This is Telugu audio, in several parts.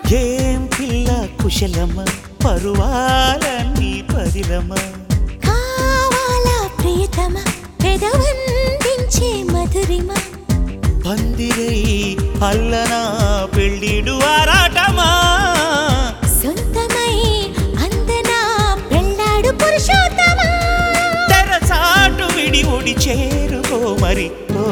ఏం పిల్ల కుశలమ పరువాలన్నీ పదిలమ కావాలా ప్రియతమ పెదవందించే మధురిమ పందిరై అల్లనా పెళ్ళిడు ఆరాటమా సొంతమై అందనా పెళ్ళాడు పురుషోత్తమా తెరచాటు విడి ఒడి చేరుకో మరి ఓ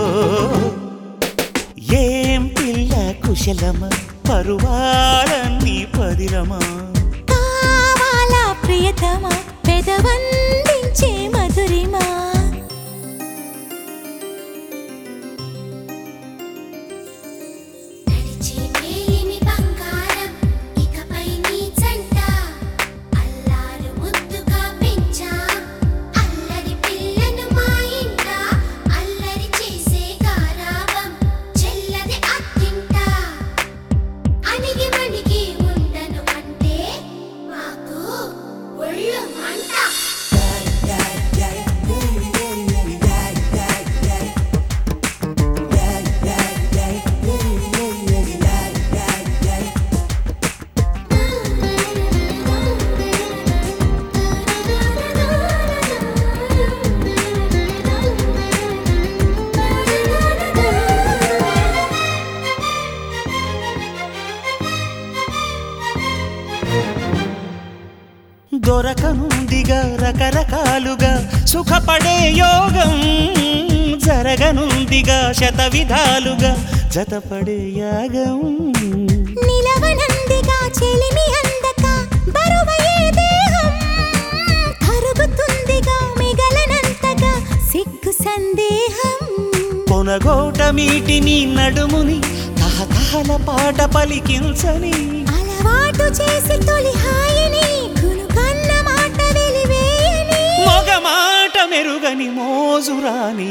ఏం పిల్ల కుశలమ పరువాలన్నీ పదిలమా కావాలా ప్రియతమ పెదవందించే మధురిమా నడిచే మేలిమి బంగారం ఇకపై నీ జంట అల్లారు ముద్దుగా పెంచాం అల్లరి పిల్లను మా ఇంట అల్లరి చేసే గారాబం చెల్లది అత్తింట అణిగి మణిగి ఉండను అంటే మాకు ఒళ్ళు మంట దొరకనుందిగా రకరకాలుగా సుఖపడే యోగం జరగనుందిగా శత విధాలుగా జతపడే యాగం నిలవనందిగా చెలిమి అందక బరువయ్యే దేహం కరుగుతుందిగా మిగలనంతగా సిగ్గు సందేహం పొనగోట మీటిని నడుముని తహతహల పాట పలికించని అలవాటు చేసి తొలి హాయిని కునుకన్న మాట వెలివేయని మొగ మాట మెరుగని మోజురాని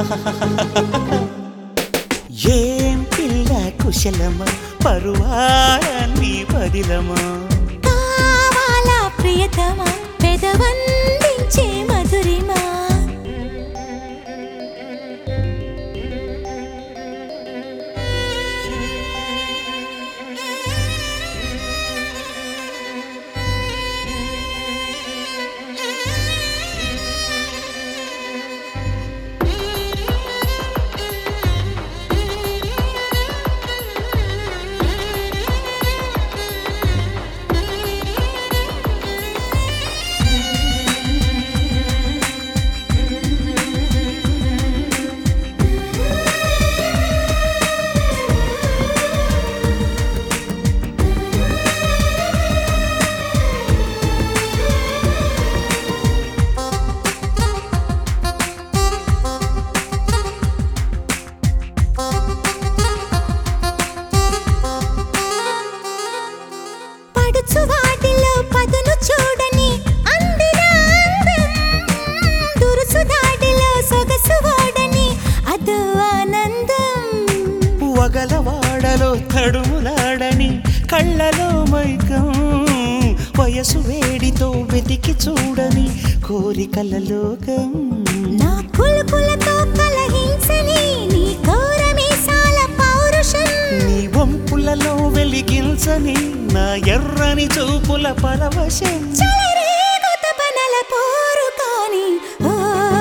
ఏం పిల్ల కుశలమ పరువాలన్నీ పదిలమా కావాలా ప్రియతమా పెదవందించే మధురిమా పడుచు వాటిలో పదును చూడని అందిన అందం దురుసు దాడిలో సొగసు వాడని అదో ఆనందం వగలవాడలో తడుములాడని కళ్ళలో మైకం వయసు వేడితో వెతికి చూడని కోరికల లోకం నా కులుకులతో కలహించని నీ కౌరమీసాల పౌరుషం నీ వంపులలో వెలిగించని నా ఎర్రని చూపుల పరవశం చెలరేగు తపనల పోరు కాని ఓ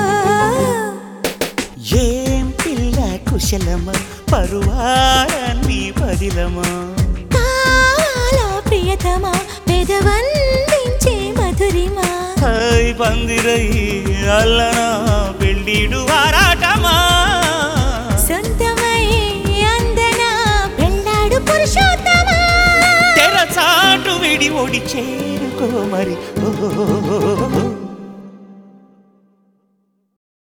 ఏం పిల్ల కుశలమ పరువాలన్నీ పదిలమా కావాలా ప్రియతమా పెదవందించే మధురిమా హాయ్ పందిరై అల్లనా పెళ్ళిడు ఆరాటమా సొంతమై అందనా పెళ్ళాడు పురుషోత్తమా తెరచాటు విడి ఒడి చేరుకో మరి ఓ